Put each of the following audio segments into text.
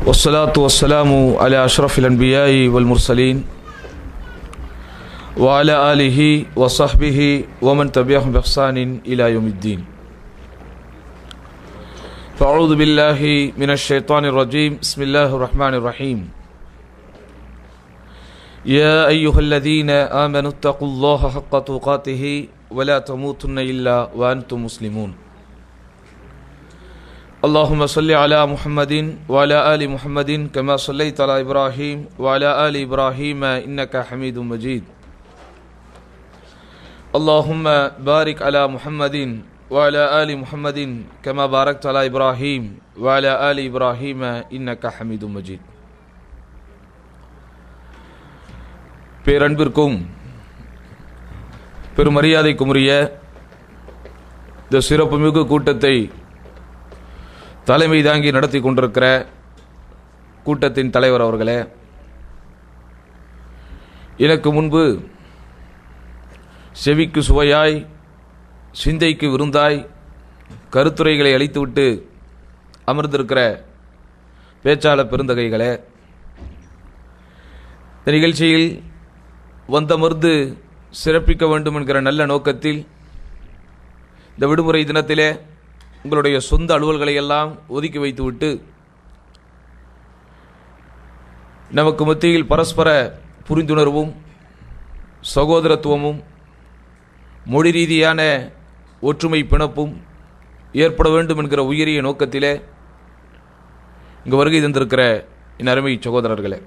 والصلاة والسلام على أشرف الأنبياء والمرسلين وعلى آله وصحبه ومن تبعهم بإحسان إلى يوم الدين فأعوذ بالله من الشيطان الرجيم بسم الله الرحمن الرحيم يا أيها الذين آمنوا اتقوا الله حق تقاته ولا تموتن إلا وأنتم مسلمون اللهم صل على محمد وعلى آل محمد كما صليت على إبراهيم وعلى آل إبراهيم إنك حميد مجيد اللهم بارك على محمد وعلى آل محمد كما باركت على إبراهيم وعلى آل إبراهيم إنك حميد مجيد பேரன்பிற்கும் பெருமரியாதைக்கும் உரிய இந்த சிறப்புமிகு கூட்டத்தை தலைமை தாங்கி நடத்தி கொண்டிருக்கிற கூட்டத்தின் தலைவர் அவர்களே எனக்கு முன்பு செவிக்கு சுவையாய் சிந்தைக்கு விருந்தாய் கருத்துரைகளை அளித்துவிட்டு அமர்ந்திருக்கிற பேச்சாளர் பெருந்தகைகளே இந்த நிகழ்ச்சியில் வந்தமர்ந்து சிறப்பிக்க வேண்டும் என்கிற நல்ல நோக்கத்தில் இந்த விடுமுறை தினத்திலே உங்களுடைய சொந்த அலுவல்களை எல்லாம் ஒதுக்கி வைத்துவிட்டு நமக்கு மத்தியில் பரஸ்பர புரிந்துணர்வும் சகோதரத்துவமும் மொழி ரீதியான ஒற்றுமை பிணப்பும் ஏற்பட வேண்டும் என்கிற உயரிய நோக்கத்திலே இங்கு வருகை தந்திருக்கிற என் அருமை சகோதரர்களே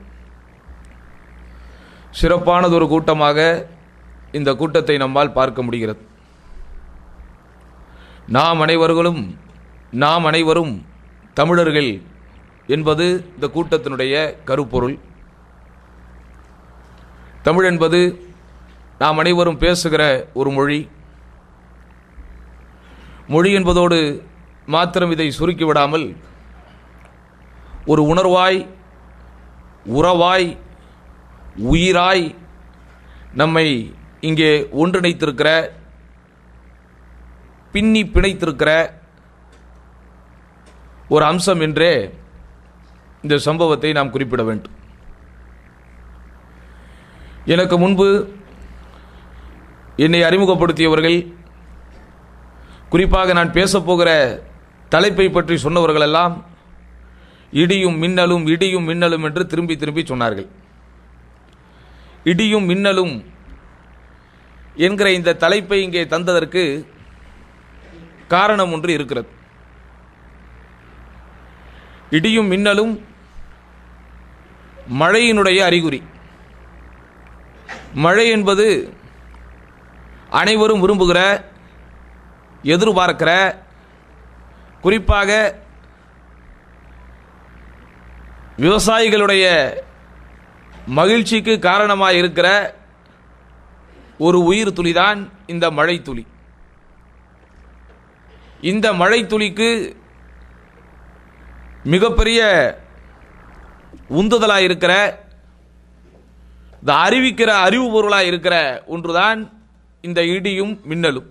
சிறப்பானதொரு கூட்டமாக இந்த கூட்டத்தை நம்மால் பார்க்க முடிகிறது நாம் அனைவர்களும் நாம் அனைவரும் தமிழர்கள் என்பது இந்த கூட்டத்தினுடைய கருப்பொருள் தமிழ் என்பது நாம் அனைவரும் பேசுகிற ஒரு மொழி மொழி என்பதோடு மாத்திரம் இதை சுருக்கிவிடாமல் ஒரு உணர்வாய் உறவாய் உயிராய் நம்மை இங்கே ஒன்றிணைத்திருக்கிற பின்னி பிணைத்திருக்கிற ஒரு அம்சம் என்றே இந்த சம்பவத்தை நாம் குறிப்பிட வேண்டும் எனக்கு முன்பு என்னை அறிமுகப்படுத்தியவர்கள் குறிப்பாக நான் பேசப்போகிற தலைப்பை பற்றி சொன்னவர்கள் எல்லாம் இடியும் மின்னலும் இடியும் மின்னலும் என்று திரும்பி திரும்பி சொன்னார்கள் இடியும் மின்னலும் என்கிற இந்த தலைப்பை இங்கே தந்ததற்கு காரணம் ஒன்று இருக்கிறது இடியும் மின்னலும் மழையினுடைய அறிகுறி மழை என்பது அனைவரும் விரும்புகிற எதிர்பார்க்கிற குறிப்பாக விவசாயிகளுடைய மகிழ்ச்சிக்கு காரணமாக இருக்கிற ஒரு உயிர் துளிதான் இந்த மழை துளி இந்த மழை துளிக்கு மிகப்பெரிய உந்துதலாக இருக்கிற இந்த அறிவிக்கிற அறிவு பொருளாக இருக்கிற ஒன்றுதான் இந்த இடியும் மின்னலும்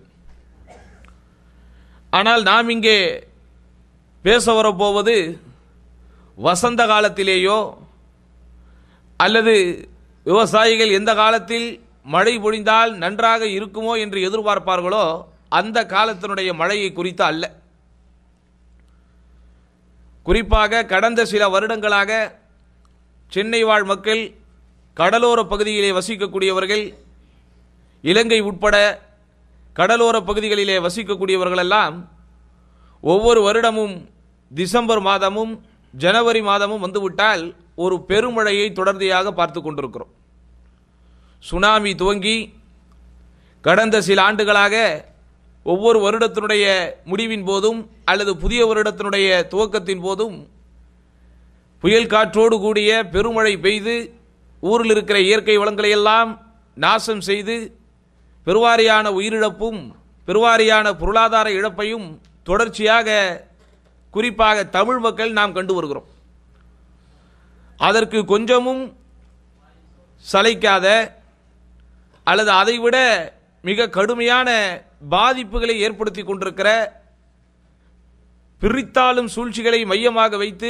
ஆனால் நாம் இங்கே பேச வரப்போவது வசந்த காலத்திலேயோ அல்லது விவசாயிகள் எந்த காலத்தில் மழை பொழிந்தால் நன்றாக இருக்குமோ என்று எதிர்பார்ப்பார்களோ அந்த காலத்தினுடைய மழையை குறித்து அல்ல குறிப்பாக கடந்த சில வருடங்களாக சென்னை வாழ் மக்கள் கடலோர பகுதியிலே வசிக்கக்கூடியவர்கள் இலங்கை உட்பட கடலோர பகுதிகளிலே வசிக்கக்கூடியவர்களெல்லாம் ஒவ்வொரு வருடமும் டிசம்பர் மாதமும் ஜனவரி மாதமும் வந்துவிட்டால் ஒரு பெருமழையை தொடர்ந்தியாக பார்த்து கொண்டிருக்கிறோம் சுனாமி துவங்கி கடந்த சில ஆண்டுகளாக ஒவ்வொரு வருடத்தினுடைய முடிவின் போதும் அல்லது புதிய வருடத்தினுடைய துவக்கத்தின் போதும் புயல் காற்றோடு கூடிய பெருமழை பெய்து ஊரில் இருக்கிற இயற்கை வளங்களை எல்லாம் நாசம் செய்து பெருவாரியான உயிரிழப்பும் பெருவாரியான பொருளாதார இழப்பையும் தொடர்ச்சியாக குறிப்பாக தமிழ் மக்கள் நாம் கண்டு வருகிறோம் அதற்கு கொஞ்சமும் சளைக்காத அல்லது அதைவிட மிக கடுமையான பாதிப்புகளை ஏற்படுத்தி கொண்டிருக்கிற பிரித்தாளும் சூழ்ச்சிகளை மையமாக வைத்து